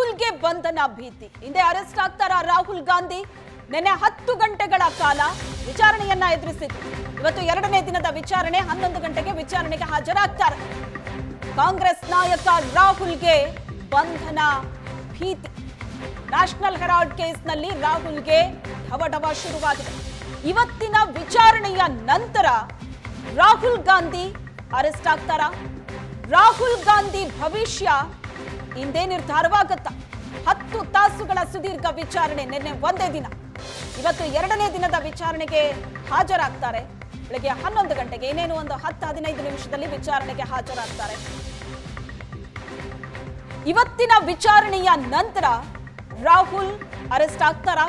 ರಾಹುಲ್ಗೆ ಬಂಧನ ಭೀತಿ ಹಿಂದೆ ಅರೆಸ್ಟ್ ಆಗ್ತಾರ ರಾಹುಲ್ ಗಾಂಧಿ ನಿನ್ನೆ ಹತ್ತು ಗಂಟೆಗಳ ಕಾಲ ವಿಚಾರಣೆಯನ್ನ ಎದುರಿಸಿದ್ರು ಇವತ್ತು ಎರಡನೇ ದಿನದ ವಿಚಾರಣೆ ಹನ್ನೊಂದು ಗಂಟೆಗೆ ವಿಚಾರಣೆಗೆ ಹಾಜರಾಗ್ತಾರೆ ಕಾಂಗ್ರೆಸ್ ನಾಯಕ ರಾಹುಲ್ಗೆ ಬಂಧನ ಭೀತಿ ನ್ಯಾಷನಲ್ ಹೆರಾಲ್ಡ್ ಕೇಸ್ನಲ್ಲಿ ರಾಹುಲ್ಗೆ ಢವಢವ ಶುರುವಾಗಿದೆ ಇವತ್ತಿನ ವಿಚಾರಣೆಯ ನಂತರ ರಾಹುಲ್ ಗಾಂಧಿ ಅರೆಸ್ಟ್ ಆಗ್ತಾರಾ ರಾಹುಲ್ ಗಾಂಧಿ ಭವಿಷ್ಯ ಇಂದೇ ನಿರ್ಧಾರವಾಗುತ್ತಾ ಹತ್ತು ತಾಸುಗಳ ಸುದೀರ್ಘ ವಿಚಾರಣೆ ನಿನ್ನೆ ಒಂದೇ ದಿನ ಇವತ್ತು ಎರಡನೇ ದಿನದ ವಿಚಾರಣೆಗೆ ಹಾಜರಾಗ್ತಾರೆ ಬೆಳಗ್ಗೆ ಹನ್ನೊಂದು ಗಂಟೆಗೆ ಇನ್ನೇನು ಒಂದು ಹತ್ತು ಹದಿನೈದು ನಿಮಿಷದಲ್ಲಿ ವಿಚಾರಣೆಗೆ ಹಾಜರಾಗ್ತಾರೆ ಇವತ್ತಿನ ವಿಚಾರಣೆಯ ನಂತರ ರಾಹುಲ್ ಅರೆಸ್ಟ್ ಆಗ್ತಾರಾ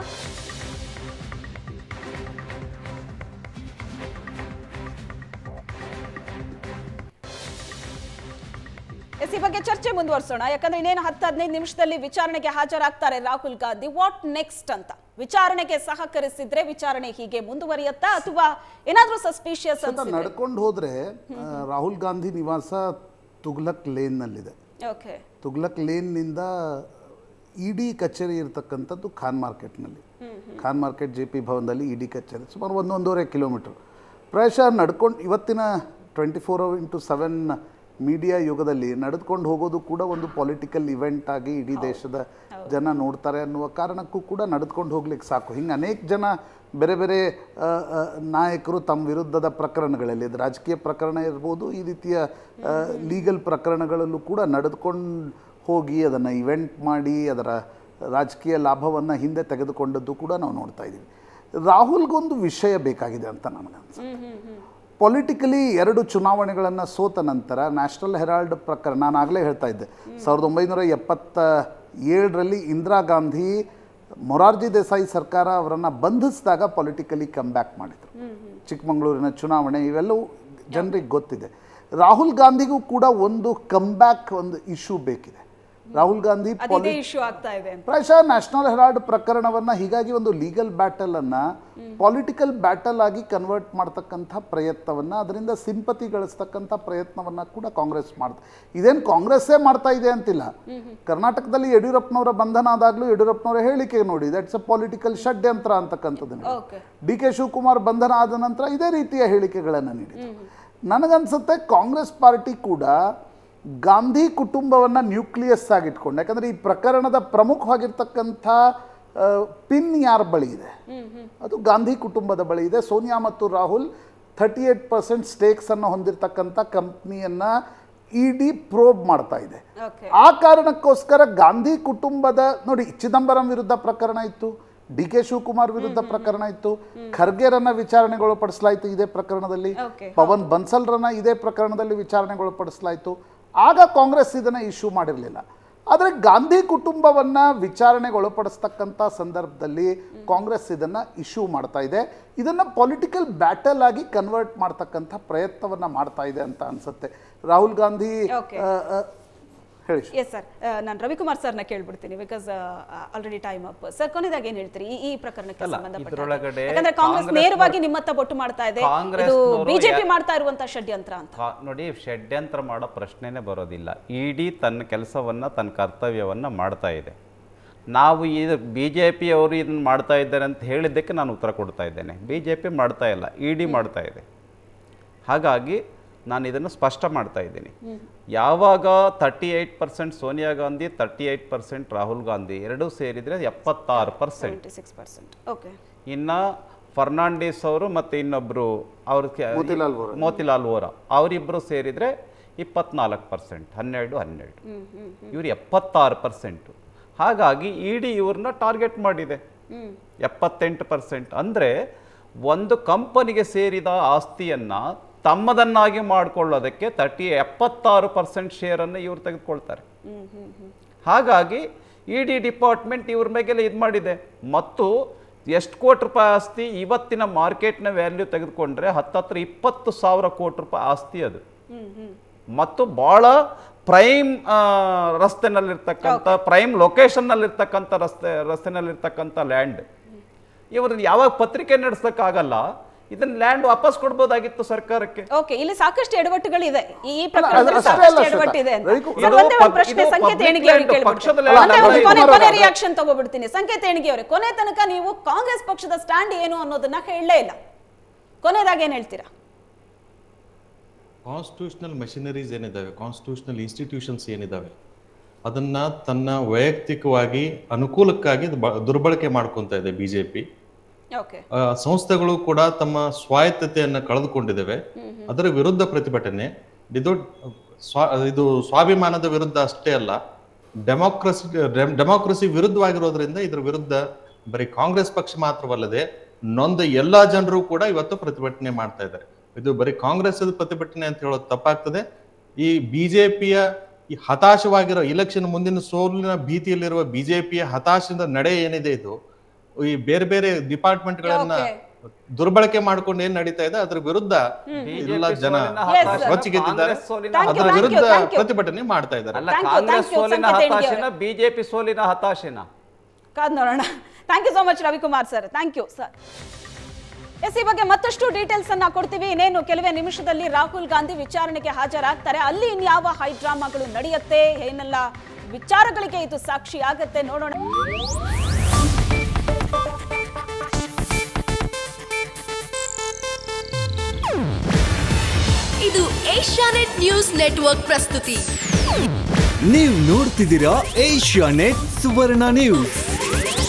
ಎಸ್ ಈ ಬಗ್ಗೆ ಚರ್ಚೆ ಮುಂದುವರಿಸೋಣ ಯಾಕಂದ್ರೆ ಇನ್ನೇನು ಹತ್ತು ಹದಿನೈದು ನಿಮಿಷದಲ್ಲಿ ವಿಚಾರಣೆಗೆ ಹಾಜರಾಗ್ತಾರೆ ರಾಹುಲ್ ಗಾಂಧಿ ವಾಟ್ ನೆಕ್ಸ್ಟ್ ಅಂತ ವಿಚಾರಣೆಗೆ ಸಹಕರಿಸಿದ್ರೆ ವಿಚಾರಣೆ ಹೀಗೆ ಮುಂದುವರಿಯುತ್ತಾ ಅಥವಾ ಏನಾದ್ರೂ ಸಸ್ಪಿಷಿಯಸ್ ಸತ ನಡ್ಕೊಂಡು ಹೋದ್ರೆ ಆ, ರಾಹುಲ್ ಗಾಂಧಿ ನಿವಾಸ ತುಗ್ಲಕ್ ಲೇನ್ನಲ್ಲಿದೆ ಓಕೆ ತುಗ್ಲಕ್ ಲೇನ್ನಿಂದ ಇಡಿ ಕಚೇರಿ ಇರತಕ್ಕಂಥದ್ದು ಖಾನ್ ಮಾರ್ಕೆಟ್ನಲ್ಲಿ ಖಾನ್ ಮಾರ್ಕೆಟ್ ಜೆ ಪಿ ಭವನದಲ್ಲಿ ಇಡಿ ಕಚೇರಿ ಸುಮಾರು ಒಂದು ಒಂದೂವರೆ ಕಿಲೋಮೀಟರ್ ಪ್ರಾಯಶಃ ನಡ್ಕೊಂಡು ಇವತ್ತಿನ twenty four into seven media ಯುಗದಲ್ಲಿ ನಡೆದುಕೊಂಡು ಹೋಗೋದು ಕೂಡ ಒಂದು ಪೊಲಿಟಿಕಲ್ ಇವೆಂಟ್ ಆಗಿ ಇಡೀ ದೇಶದ ಜನ ನೋಡ್ತಾರೆ ಅನ್ನುವ ಕಾರಣಕ್ಕೂ ಕೂಡ ನಡೆದುಕೊಂಡು ಹೋಗ್ಲಿಕ್ಕೆ ಸಾಕು ಹಿಂಗೆ ಅನೇಕ ಜನ ಬೇರೆ ಬೇರೆ ಆ, ಆ, ನಾಯಕರು ತಮ್ಮ ವಿರುದ್ಧದ ಪ್ರಕರಣಗಳಲ್ಲಿ ಅದು ರಾಜಕೀಯ ಪ್ರಕರಣ ಇರ್ಬೋದು ಈ ರೀತಿಯ ಲೀಗಲ್ ಪ್ರಕರಣಗಳಲ್ಲೂ ಕೂಡ ನಡೆದುಕೊಂಡು ಹೋಗಿ ಅದನ್ನು ಇವೆಂಟ್ ಮಾಡಿ ಅದರ ರಾಜಕೀಯ ಲಾಭವನ್ನು ಹಿಂದೆ ತೆಗೆದುಕೊಂಡದ್ದು ಕೂಡ ನಾವು ನೋಡ್ತಾ ಇದ್ದೀವಿ ರಾಹುಲ್ಗೊಂದು ವಿಷಯ ಬೇಕಾಗಿದೆ ಅಂತ ನನಗನ್ಸುತ್ತೆ ಪೊಲಿಟಿಕಲಿ ಎರಡು ಚುನಾವಣೆಗಳನ್ನು ಸೋತ ನಂತರ ನ್ಯಾಷನಲ್ ಹೆರಾಲ್ಡ್ ಪ್ರಕರಣ ನಾನು ಆಗಲೇ ಹೇಳ್ತಾ ಇದ್ದೆ ಸಾವಿರದ ಒಂಬೈನೂರ ಎಪ್ಪತ್ತ ಏಳರಲ್ಲಿ ಇಂದಿರಾ ಗಾಂಧಿ ಮೊರಾರ್ಜಿ ದೇಸಾಯಿ ಸರ್ಕಾರ ಅವರನ್ನು ಬಂಧಿಸಿದಾಗ ಪೊಲಿಟಿಕಲಿ ಕಮ್ ಬ್ಯಾಕ್ ಮಾಡಿದರು ಚಿಕ್ಕಮಗಳೂರಿನ ಚುನಾವಣೆ ಇವೆಲ್ಲವೂ ಜನರಿಗೆ ಗೊತ್ತಿದೆ ರಾಹುಲ್ ಗಾಂಧಿಗೂ ಕೂಡ ಒಂದು ಕಮ್ ಬ್ಯಾಕ್ ಒಂದು ಇಶ್ಯೂ ಬೇಕಿದೆ ರಾಹುಲ್ ಗಾಂಧಿ ಅದಿದೆ ಇಶ್ಯೂ ಆಗ್ತಾ ಇದೆ ಅಂತ ಪ್ರಾಯಶಃ ನ್ಯಾಷನಲ್ ಹೆರಾಲ್ಡ್ ಪ್ರಕರಣವನ್ನ ಹೀಗಾಗಿ ಒಂದು ಲೀಗಲ್ ಬ್ಯಾಟಲ್ ಅನ್ನ ಪೊಲಿಟಿಕಲ್ ಬ್ಯಾಟಲ್ ಆಗಿ ಕನ್ವರ್ಟ್ ಮಾಡ್ತಕ್ಕಂಥ ಪ್ರಯತ್ನವನ್ನ ಅದರಿಂದ ಸಿಂಪತಿ ಗಳಿಸ್ತಕ್ಕಂಥ ಪ್ರಯತ್ನವನ್ನ ಕೂಡ ಕಾಂಗ್ರೆಸ್ ಮಾಡ್ತಾ ಇದೇನು ಕಾಂಗ್ರೆಸ್ಸೇ ಮಾಡ್ತಾ ಇದೆ ಅಂತಿಲ್ಲ ಕರ್ನಾಟಕದಲ್ಲಿ ಯಡಿಯೂರಪ್ಪನವರ ಬಂಧನ ಆದಾಗಲೂ ಯಡಿಯೂರಪ್ಪನವರ ಹೇಳಿಕೆ ನೋಡಿ ದಟ್ಸ್ ಅ ಪೊಲಿಟಿಕಲ್ ಷಡ್ಯಂತ್ರ ಅಂತಕ್ಕಂಥದ್ದನ್ನು ಓಕೆ ಡಿ ಕೆ ಶಿವಕುಮಾರ್ ಬಂಧನ ಆದ ನಂತರ ಇದೇ ರೀತಿಯ ಹೇಳಿಕೆಗಳನ್ನು ನೀಡಿದರು ನನಗನ್ಸುತ್ತೆ ಕಾಂಗ್ರೆಸ್ ಪಾರ್ಟಿ ಕೂಡ ಗಾಂಧಿ ಕುಟುಂಬವನ್ನು ನ್ಯೂಕ್ಲಿಯಸ್ ಆಗಿಟ್ಕೊಂಡು ಯಾಕಂದರೆ ಈ ಪ್ರಕರಣದ ಪ್ರಮುಖವಾಗಿರ್ತಕ್ಕಂಥ ಆ, ಪಿನ್ ಯಾರ ಬಳಿ ಇದೆ ಅದು ಗಾಂಧಿ ಕುಟುಂಬದ ಬಳಿ ಇದೆ ಸೋನಿಯಾ ಮತ್ತು ರಾಹುಲ್ ಥರ್ಟಿ ಏಟ್ ಪರ್ಸೆಂಟ್ ಸ್ಟೇಕ್ಸನ್ನು ಹೊಂದಿರತಕ್ಕಂಥ ಕಂಪ್ನಿಯನ್ನು ಇ ಡಿ ಪ್ರೋಬ್ ಮಾಡ್ತಾ ಇದೆ ಓಕೆ ಆ ಕಾರಣಕ್ಕೋಸ್ಕರ ಗಾಂಧಿ ಕುಟುಂಬದ ನೋಡಿ ಚಿದಂಬರಂ ವಿರುದ್ಧ ಪ್ರಕರಣ ಇತ್ತು ಡಿ ಕೆ ಶಿವಕುಮಾರ್ ವಿರುದ್ಧ ಪ್ರಕರಣ ಇತ್ತು ಖರ್ಗೆರನ್ನ ವಿಚಾರಣೆಗೊಳಪಡಿಸಲಾಯಿತು ಇದೇ ಪ್ರಕರಣದಲ್ಲಿ Okay, ಪವನ್ ಬನ್ಸಲ್ರನ್ನ ಇದೇ ಪ್ರಕರಣದಲ್ಲಿ ವಿಚಾರಣೆಗೊಳಪಡಿಸಲಾಯಿತು ಆಗ ಕಾಂಗ್ರೆಸ್ ಇದನ್ನ ಇಶ್ಯೂ ಮಾಡಿರಲಿಲ್ಲ ಆದರೆ ಗಾಂಧಿ ಕುಟುಂಬವನ್ನ ವಿಚಾರಣೆಗೊಳಪಡಿಸ್ತಕ್ಕಂಥ ಸಂದರ್ಭದಲ್ಲಿ ಕಾಂಗ್ರೆಸ್ ಇದನ್ನ ಇಶ್ಯೂ ಮಾಡ್ತಾ ಇದೆ ಇದನ್ನ ಪೊಲಿಟಿಕಲ್ ಬ್ಯಾಟಲ್ ಆಗಿ ಕನ್ವರ್ಟ್ ಮಾಡ್ತಕ್ಕಂಥ ಪ್ರಯತ್ನವನ್ನ ಮಾಡ್ತಾ ಇದೆ ಅಂತ ಅನ್ಸುತ್ತೆ ರಾಹುಲ್ ಗಾಂಧಿ Okay. ಆ, ಆ, ಹೇಳಿ ಎಸ್ ಸರ್ ನಾನು ರವಿಕುಮಾರ್ ಸರ್ನ ಕೇಳ್ಬಿಡ್ತೀನಿ because already time up sir ಕೊನೆದಾಗ ಏನ್ ಹೇಳ್ತೀರಿ ಈ- ಈ ಪ್ರಕರಣಕ್ಕೆ ಅಲ್ಲ, ಸಂಬಂಧಪಟ್ಟ ಇದ್ರೊಳಗಡೆ ಯಾಕಂದ್ರೆ ಕಾಂಗ್ರೆಸ್ ಕಾಂಗ್ರೆಸ್ ನೇರವಾಗಿ ನಿಮ್ಮತ್ತ ಬೊಟ್ಟು ಮಾಡ್ತಾ ಇದೆ ಇದು ಕಾಂಗ್ರೆಸ್ನವರು ಬಿಜೆಪಿ ಯಾ- ಮಾಡ್ತಾ ಇರುವಂತ ಷಡ್ಯಂತ್ರ ಅಂತ ಕಾ- ನೋಡಿ ಷಡ್ಯಂತ್ರ ಮಾಡೋ ಪ್ರಶ್ನೆನೇ ಬರೋದಿಲ್ಲ ಇಡೀ ತನ್ನ ಕೆಲಸವನ್ನು ತನ್ನ ಕರ್ತವ್ಯವನ್ನು ಮಾಡ್ತಾ ಇದೆ ನಾವು ಇದು ಬಿ ಜೆ ಪಿಯವರು ಇದನ್ನು ಮಾಡ್ತಾ ಇದ್ದಾರೆ ಅಂತ ಹೇಳಿದ್ದಕ್ಕೆ ನಾನು ಉತ್ತರ ಕೊಡ್ತಾ ಇದ್ದೇನೆ ಬಿ ಜೆ ಪಿ ಮಾಡ್ತಾ ಇಲ್ಲ ಇ ಡಿ ಮಾಡ್ತಾ ಇದೆ ಹಾಗಾಗಿ ನಾನು ಇದನ್ನು ಸ್ಪಷ್ಟ ಮಾಡ್ತಾ ಇದ್ದೀನಿ ಯಾವಾಗ thirty eight percent Sonia Gandhi thirty eight percent Rahul Gandhi ಎರಡೂ ಸೇರಿದರೆ ಎಪ್ಪತ್ತಾರು percent twenty six percent okay ಇನ್ನು ಫರ್ನಾಂಡಿಸ್ ಅವರು ಮತ್ತು ಇನ್ನೊಬ್ಬರು ಅವ್ರ ಕೆ- ಮೋತಿಲಾಲ್ ವೋರಾ. ಮೋತಿಲಾಲ್ ವೋರಾ ಅವರಿಬ್ಬರು ಸೇರಿದರೆ ಇಪ್ಪತ್ನಾಲ್ಕು ಪರ್ಸೆಂಟ್ ಹನ್ನೆರಡು ಹನ್ನೆರಡು ಇವರು ಎಪ್ಪತ್ತಾರು ಪರ್ಸೆಂಟು ಹಾಗಾಗಿ ಇಡಿ ಇವ್ರನ್ನ ಟಾರ್ಗೆಟ್ ಮಾಡಿದೆ ಎಪ್ಪತ್ತೆಂಟು ಪರ್ಸೆಂಟ್ ಅಂದರೆ ಒಂದು ಕಂಪನಿಗೆ ಸೇರಿದ ಆಸ್ತಿಯನ್ನು ತಮ್ಮದನ್ನಾಗಿ ಮಾಡಿಕೊಳ್ಳೋದಕ್ಕೆ ತರ್ಟಿ ಎಪ್ಪತ್ತಾರು ಪರ್ಸೆಂಟ್ ಶೇರನ್ನು ಇವರು ತೆಗೆದುಕೊಳ್ತಾರೆ ಹಾಗಾಗಿ ಇ ಡಿ ಡಿಪಾರ್ಟ್ಮೆಂಟ್ ಇವ್ರ ಮೇಗೆಲ್ಲ ಇದು ಮಾಡಿದೆ ಮತ್ತು ಎಷ್ಟು ಕೋಟಿ ರೂಪಾಯಿ ಆಸ್ತಿ ಇವತ್ತಿನ ಮಾರ್ಕೆಟ್ನ ವ್ಯಾಲ್ಯೂ ತೆಗೆದುಕೊಂಡ್ರೆ ಹತ್ತತ್ರ ಇಪ್ಪತ್ತು ಸಾವಿರ ಕೋಟಿ ರೂಪಾಯಿ ಆಸ್ತಿ ಅದು ಮತ್ತು ಭಾಳ ಪ್ರೈಮ್ ರಸ್ತೆನಲ್ಲಿರ್ತಕ್ಕಂಥ ಪ್ರೈಮ್ ಲೊಕೇಶನ್ನಲ್ಲಿರ್ತಕ್ಕಂಥ ರಸ್ತೆ ರಸ್ತೆನಲ್ಲಿರ್ತಕ್ಕಂಥ ಲ್ಯಾಂಡ್ ಇವ್ರನ್ನ ಯಾವಾಗ ಪತ್ರಿಕೆ ನಡೆಸೋಕ್ಕಾಗಲ್ಲ ಇದನ್ನ ಲ್ಯಾಂಡ್ ವಾಪಸ್ ಕೊಡ್ಬೋದಾಗಿತ್ತು ಸರ್ಕಾರಕ್ಕೆ ಓಕೆ ಇಲ್ಲಿ ಸಾಕಷ್ಟು ಎಡವಟ್ಟುಗಳಿದೆ ಈ ಈ ಅದು ಪ್ರಕರಣದಲ್ಲಿ ಅಷ್ಟೇ ಸಾಕಷ್ಟು ಅಲ್ಲ ಶ್ವೇತಾ. ಎಡವಟ್ಟಿದೆ ಅಂತ ರವಿಕು- ಸರ್, ಇದು ಒಂದೇ ಒಂದು ಪಬ್- ಪ್ರಶ್ನೆ ಇದು ಸಂಕೇತ public ಏಣಿಗೆ ಅವರಿಗೆ land, ಕೇಳ್ಬಿಡ್ತೀನಿ. ಪಕ್ಷದ land ಒಂದೇ ಒಂದು ಅಲ್ಲ, ಕೊನೆ ರವಿಕುಮಾರ್ ಕೊನೆ ಅವರೇ. ರಿಯಾಕ್ಷನ್ ತಗೋಬಿಡ್ತೀನಿ ಸಂಕೇತ ಏಣಿಗೆ ಅವರೇ ಕೊನೆ ತನಕ ನೀವು ಕಾಂಗ್ರೆಸ್ ಪಕ್ಷದ ಸ್ಟ್ಯಾಂಡ್ ಏನು ಅನ್ನೋದನ್ನ ಹೇಳಲೇ ಇಲ್ಲ ಕೊನೆದಾಗ ಏನ್ ಹೇಳ್ತೀರಾ ಕಾನ್ಸ್ಟಿಟ್ಯೂಷನಲ್ ಮೆಷಿನರೀಸ್ ಏನಿದ್ದಾವೆ ಕಾನ್ಸ್ಟಿಟ್ಯೂಷನಲ್ ಇನ್ಸ್ಟಿಟ್ಯೂಷನ್ಸ್ ಏನಿದ್ದಾವೆ ಅದನ್ನ ತನ್ನ ವೈಯಕ್ತಿಕವಾಗಿ ಅನುಕೂಲಕ್ಕಾಗಿ ಇದು ಬ- ದುರ್ಬಳಕೆ ಮಾಡ್ಕೊತಾ ಇದೆ ಬಿಜೆಪಿ ಓಕೆ ಸಂಸ್ಥೆಗಳು ಕೂಡ ತಮ್ಮ ಸ್ವಾಯತ್ತತೆಯನ್ನು ಕಳೆದುಕೊಂಡಿದ್ದಾವೆ ಅದರ ವಿರುದ್ಧ ಪ್ರತಿಭಟನೆ ಇದು ಸ್ವಾ ಇದು ಸ್ವಾಭಿಮಾನದ ವಿರುದ್ಧ ಅಷ್ಟೇ ಅಲ್ಲ ಡೆಮೋಕ್ರಸಿ ಡೆಮೋಕ್ರಸಿ ವಿರುದ್ಧವಾಗಿರೋದ್ರಿಂದ ಇದ್ರ ವಿರುದ್ಧ ಬರೀ ಕಾಂಗ್ರೆಸ್ ಪಕ್ಷ ಮಾತ್ರವಲ್ಲದೆ ನೊಂದ ಎಲ್ಲಾ ಜನರು ಕೂಡ ಇವತ್ತು ಪ್ರತಿಭಟನೆ ಮಾಡ್ತಾ ಇದ್ದಾರೆ ಇದು ಬರೀ ಕಾಂಗ್ರೆಸ್ ಪ್ರತಿಭಟನೆ ಅಂತ ಹೇಳೋದು ತಪ್ಪಾಗ್ತದೆ ಈ ಬಿಜೆಪಿಯ ಈ ಹತಾಶವಾಗಿರೋ ಇಲೆಕ್ಷನ್ ಮುಂದಿನ ಸೋಲಿನ ಭೀತಿಯಲ್ಲಿರುವ ಬಿಜೆಪಿಯ ಹತಾಶದ ನಡೆ ಏನಿದೆ ಇದು ಈ ಬೇರೆ ಬೇರೆ ಡಿಪಾರ್ಟ್ಮೆಂಟ್ಗಳನ್ನ Okay. ದುರ್ಬಳಕೆ ಮಾಡ್ಕೊಂಡು ಏನ್ ನಡೀತಾ ಇದೆ ಅದ್ರ ವಿರುದ್ಧ ಎಲ್ಲ ಜನ Yes, sir. ರೊಚ್ಚಿಗೆದ್ದಿದ್ದಾರೆ ಕಾಂಗ್ರೆಸ್ ಸೋಲಿನ Thank you, ಅದರ thank you, ವಿರುದ್ಧ thank you. ಪ್ರತಿಭಟನೆ ಮಾಡ್ತಾ ಇದ್ದಾರೆ ಅಲ್ಲ Thank you, Congress thank you, ಸೋಲಿನ ಸಂಕೇತ ಹೆಂಡ್ಗೆ ಹತಾಶೆನ ಅವರೇ. ಬಿಜೆಪಿ ಸೋಲಿನ ಹತಾಶೆನ ಕಾದ್ ನೋಡೋಣ thank you so much Ravikumar sir thank you sir yes ಈ ಬಗ್ಗೆ ಮತ್ತಷ್ಟು ಡೀಟೇಲ್ಸ್ ಅನ್ನ ಕೊಡ್ತೀವಿ ಇನ್ನೇನು ಕೆಲವೇ ನಿಮಿಷದಲ್ಲಿ ರಾಹುಲ್ ಗಾಂಧಿ ವಿಚಾರಣೆಗೆ ಹಾಜರಾಗ್ತಾರೆ ಅಲ್ಲಿ ಇನ್ಯಾವ ಹೈ ಡ್ರಾಮಾಗಳು ನಡೆಯುತ್ತೆ ಏನೆಲ್ಲ ವಿಚಾರಗಳಿಗೆ ಇದು ಸಾಕ್ಷಿ ಆಗತ್ತೆ ನೋಡೋಣ ಇದು ಏಷ್ಯಾನೆಟ್ ನ್ಯೂಸ್ ನೆಟ್ವರ್ಕ್ ಪ್ರಸ್ತುತಿ ನೀವು ನೋಡ್ತಿದ್ದೀರಾ ಏಷ್ಯಾ ನೆಟ್ ಸುವರ್ಣ ನ್ಯೂಸ್